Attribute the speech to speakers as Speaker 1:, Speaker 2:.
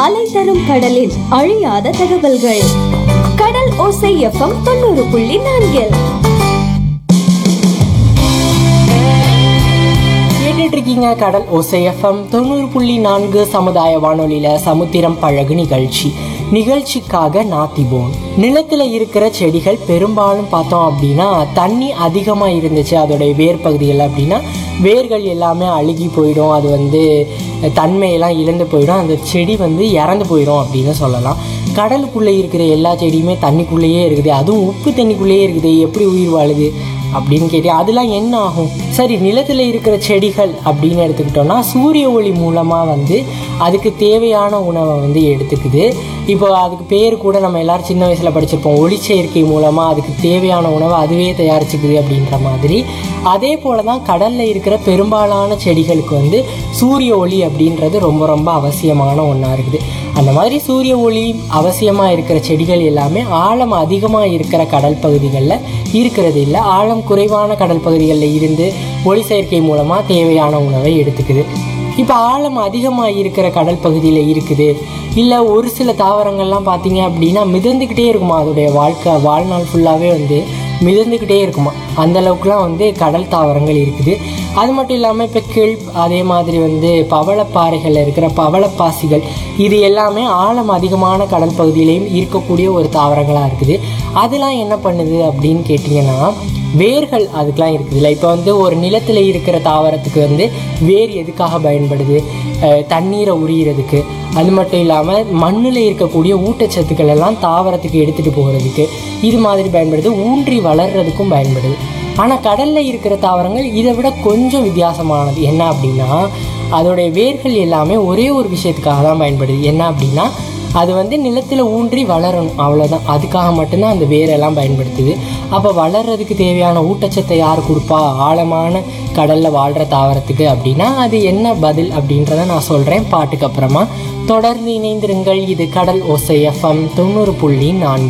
Speaker 1: அலை தரும் கடலின் அழியாத தகவல்கள் கடல் ஓசை எஃப்எம் தொண்ணூறு புள்ளி நான்கில்
Speaker 2: கேட்டுட்டு இருக்கீங்க கடல் ஓசைஎஃப்எம் தொண்ணூறு புள்ளி நான்கு சமுதாய வானொலியில சமுத்திரம் பழகு நிகழ்ச்சி நிகழ்ச்சிக்காக நாத்திபோன் நிலத்துல இருக்கிற செடிகள் பெரும்பாலும் பார்த்தோம் அப்படின்னா தண்ணி அதிகமா இருந்துச்சு அதோடைய வேர் பகுதிகள் அப்படின்னா வேர்கள் எல்லாமே அழுகி போயிடும் அது வந்து தன்மையெல்லாம் இழந்து போயிடும் அந்த செடி வந்து இறந்து போயிடும் அப்படின்னு சொல்லலாம் கடலுக்குள்ளே இருக்கிற எல்லா செடியுமே தண்ணிக்குள்ளேயே இருக்குது அதுவும் உப்பு தண்ணிக்குள்ளேயே இருக்குது எப்படி உயிர் வாழுது அப்படின்னு கேட்டு அதெல்லாம் என்ன ஆகும் சரி நிலத்தில் இருக்கிற செடிகள் அப்படின்னு எடுத்துக்கிட்டோம்னா சூரிய ஒளி மூலமாக வந்து அதுக்கு தேவையான உணவை வந்து எடுத்துக்குது இப்போ அதுக்கு பேர் கூட நம்ம எல்லாரும் சின்ன வயசில் படிச்சிருப்போம் ஒளிச்சேர்க்கை மூலமாக அதுக்கு தேவையான உணவை அதுவே தயாரிச்சுக்குது அப்படின்ற மாதிரி அதே போல தான் கடலில் இருக்கிற பெரும்பாலான செடிகளுக்கு வந்து சூரிய ஒளி அப்படின்றது ரொம்ப ரொம்ப அவசியமான ஒன்றா இருக்குது அந்த மாதிரி சூரிய ஒளி அவசியமாக இருக்கிற செடிகள் எல்லாமே ஆழம் அதிகமாக இருக்கிற கடல் பகுதிகளில் இருக்கிறது இல்லை ஆழம் குறைவான கடல் பகுதிகளில் இருந்து ஒளி சேர்க்கை மூலமாக தேவையான உணவை எடுத்துக்குது இப்போ ஆழம் அதிகமாக இருக்கிற கடல் பகுதியில் இருக்குது இல்லை ஒரு சில தாவரங்கள்லாம் பார்த்தீங்க அப்படின்னா மிதந்துக்கிட்டே இருக்குமா அதோடைய வாழ்க்கை வாழ்நாள் ஃபுல்லாகவே வந்து மிதந்துக்கிட்டே இருக்குமா அந்த அளவுக்குலாம் வந்து கடல் தாவரங்கள் இருக்குது அது மட்டும் இல்லாமல் இப்போ கெல்ப் அதே மாதிரி வந்து பவளப்பாறைகளில் இருக்கிற பவளப்பாசிகள் இது எல்லாமே ஆழம் அதிகமான கடல் பகுதியிலையும் இருக்கக்கூடிய ஒரு தாவரங்களாக இருக்குது அதெல்லாம் என்ன பண்ணுது அப்படின்னு கேட்டிங்கன்னா வேர்கள் அதுக்கெலாம் இருக்குதுல்ல இப்போ வந்து ஒரு நிலத்தில் இருக்கிற தாவரத்துக்கு வந்து வேர் எதுக்காக பயன்படுது அஹ் தண்ணீரை உரிகிறதுக்கு அது மட்டும் இல்லாமல் மண்ணில் இருக்கக்கூடிய ஊட்டச்சத்துக்கள் எல்லாம் தாவரத்துக்கு எடுத்துகிட்டு போகிறதுக்கு இது மாதிரி பயன்படுது ஊன்றி வளர்றதுக்கும் பயன்படுது ஆனால் கடலில் இருக்கிற தாவரங்கள் இதை விட கொஞ்சம் வித்தியாசமானது என்ன அப்படின்னா அதோடைய வேர்கள் எல்லாமே ஒரே ஒரு விஷயத்துக்காக தான் பயன்படுது என்ன அப்படின்னா அது வந்து நிலத்தில் ஊன்றி வளரணும் அவ்வளோதான் அதுக்காக மட்டும்தான் அந்த வேரெல்லாம் பயன்படுத்துது அப்போ வளர்றதுக்கு தேவையான ஊட்டச்சத்தை யார் கொடுப்பா ஆழமான கடலில் வாழ்கிற தாவரத்துக்கு அப்படின்னா அது என்ன பதில் அப்படின்றத நான் சொல்கிறேன் பாட்டுக்கு அப்புறமா தொடர்ந்து இணைந்திருங்கள் இது கடல் ஓசை எஃப்எம் தொண்ணூறு புள்ளி நான்கு